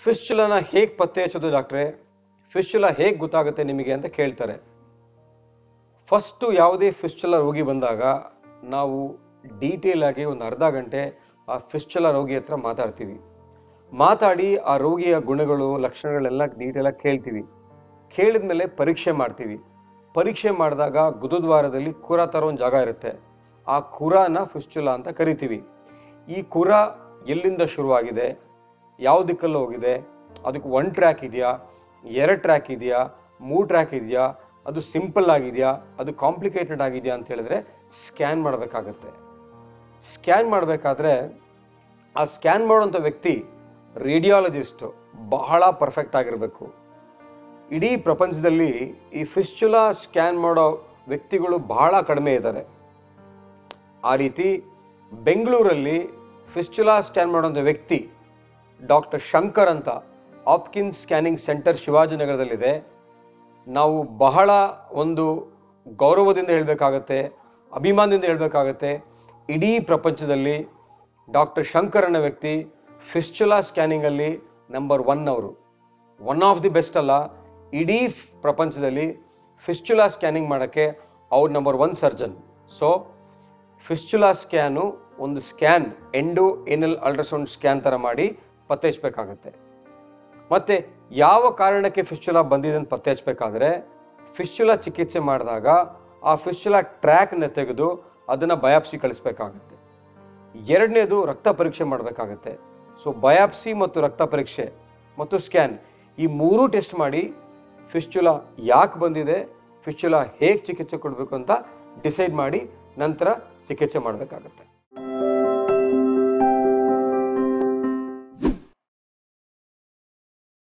ಫಿಸ್ಚುಲನ ಹೇಗೆ ಪತ್ತೆ ಹಚ್ಚೋದು ಡಾಕ್ಟ್ರೆ ಫಿಸ್ಚುಲ ಹೇಗೆ ಗೊತ್ತಾಗುತ್ತೆ ನಿಮಗೆ ಅಂತ ಕೇಳ್ತಾರೆ ಫಸ್ಟು ಯಾವುದೇ ಫಿಸ್ಚುಲ ರೋಗಿ ಬಂದಾಗ ನಾವು ಡೀಟೇಲ್ ಆಗಿ ಒಂದು ಅರ್ಧ ಗಂಟೆ ಆ ಫಿಸ್ಚುಲ ರೋಗಿ ಹತ್ರ ಮಾತಾಡ್ತೀವಿ ಮಾತಾಡಿ ಆ ರೋಗಿಯ ಗುಣಗಳು ಲಕ್ಷಣಗಳೆಲ್ಲ ಡೀಟೇಲ್ ಆಗಿ ಕೇಳ್ತೀವಿ ಕೇಳಿದ್ಮೇಲೆ ಪರೀಕ್ಷೆ ಮಾಡ್ತೀವಿ ಪರೀಕ್ಷೆ ಮಾಡಿದಾಗ ಗುದದ್ವಾರದಲ್ಲಿ ಕುರ ಥರ ಒಂದು ಜಾಗ ಇರುತ್ತೆ ಆ ಕುರಾನ ಫಿಸ್ಚುಲ ಅಂತ ಕರಿತೀವಿ ಈ ಕುರ ಎಲ್ಲಿಂದ ಶುರುವಾಗಿದೆ ಯಾವ ದಿಕ್ಕಲ್ಲಿ ಹೋಗಿದೆ ಅದಕ್ಕೆ ಒನ್ ಟ್ರ್ಯಾಕ್ ಇದೆಯಾ ಎರಡು ಟ್ರ್ಯಾಕ್ ಇದೆಯಾ ಮೂರು ಟ್ರ್ಯಾಕ್ ಇದೆಯಾ ಅದು ಸಿಂಪಲ್ ಆಗಿದೆಯಾ ಅದು ಕಾಂಪ್ಲಿಕೇಟೆಡ್ ಆಗಿದೆಯಾ ಅಂತ ಹೇಳಿದ್ರೆ ಸ್ಕ್ಯಾನ್ ಮಾಡಬೇಕಾಗತ್ತೆ ಸ್ಕ್ಯಾನ್ ಮಾಡಬೇಕಾದ್ರೆ ಆ ಸ್ಕ್ಯಾನ್ ಮಾಡುವಂಥ ವ್ಯಕ್ತಿ ರೇಡಿಯಾಲಜಿಸ್ಟ್ ಬಹಳ ಪರ್ಫೆಕ್ಟ್ ಆಗಿರಬೇಕು ಇಡೀ ಪ್ರಪಂಚದಲ್ಲಿ ಈ ಫಿಸ್ಚುಲಾ ಸ್ಕ್ಯಾನ್ ಮಾಡೋ ವ್ಯಕ್ತಿಗಳು ಬಹಳ ಕಡಿಮೆ ಇದ್ದಾರೆ ಆ ರೀತಿ ಬೆಂಗಳೂರಲ್ಲಿ ಫಿಸ್ಚುಲಾ ಸ್ಕ್ಯಾನ್ ಮಾಡುವಂಥ ವ್ಯಕ್ತಿ ಡಾಕ್ಟರ್ ಶಂಕರ್ ಅಂತ ಆಪ್ಕಿನ್ ಸ್ಕ್ಯಾನಿಂಗ್ ಸೆಂಟರ್ ಶಿವಾಜಿನಗರದಲ್ಲಿದೆ ನಾವು ಬಹಳ ಒಂದು ಗೌರವದಿಂದ ಹೇಳಬೇಕಾಗತ್ತೆ ಅಭಿಮಾನದಿಂದ ಹೇಳಬೇಕಾಗತ್ತೆ ಇಡೀ ಪ್ರಪಂಚದಲ್ಲಿ ಡಾಕ್ಟರ್ ಶಂಕರ್ ಅನ್ನೋ ವ್ಯಕ್ತಿ ಫಿಸ್ಚುಲಾ ಸ್ಕ್ಯಾನಿಂಗಲ್ಲಿ ನಂಬರ್ ಒನ್ ಅವರು ಒನ್ ಆಫ್ ದಿ ಬೆಸ್ಟ್ ಅಲ್ಲ ಇಡೀ ಪ್ರಪಂಚದಲ್ಲಿ ಫಿಸ್ಚುಲಾ ಸ್ಕ್ಯಾನಿಂಗ್ ಮಾಡೋಕ್ಕೆ ಅವ್ರು number one surgeon so fistula scan ಒಂದು scan endo anal ultrasound scan ಥರ ಮಾಡಿ ಪತ್ತೆ ಹಚ್ಚಬೇಕಾಗತ್ತೆ ಮತ್ತೆ ಯಾವ ಕಾರಣಕ್ಕೆ ಫಿಸ್ಚುಲಾ ಬಂದಿದೆ ಅಂತ ಪತ್ತೆ ಹಚ್ಚಬೇಕಾದ್ರೆ ಫಿಸ್ಚುಲಾ ಚಿಕಿತ್ಸೆ ಮಾಡಿದಾಗ ಆ ಫಿಸ್ಚುಲಾ ಟ್ರ್ಯಾಕ್ನ ತೆಗೆದು ಅದನ್ನ ಬಯಾಪ್ಸಿ ಕಳಿಸ್ಬೇಕಾಗತ್ತೆ ಎರಡನೇದು ರಕ್ತ ಪರೀಕ್ಷೆ ಮಾಡಬೇಕಾಗತ್ತೆ ಸೊ ಬಯಾಪ್ಸಿ ಮತ್ತು ರಕ್ತ ಪರೀಕ್ಷೆ ಮತ್ತು ಸ್ಕ್ಯಾನ್ ಈ ಮೂರು ಟೆಸ್ಟ್ ಮಾಡಿ ಫಿಸ್ಚುಲಾ ಯಾಕೆ ಬಂದಿದೆ ಫಿಸ್ಚುಲಾ ಹೇಗೆ ಚಿಕಿತ್ಸೆ ಕೊಡಬೇಕು ಅಂತ ಡಿಸೈಡ್ ಮಾಡಿ ನಂತರ ಚಿಕಿತ್ಸೆ ಮಾಡಬೇಕಾಗತ್ತೆ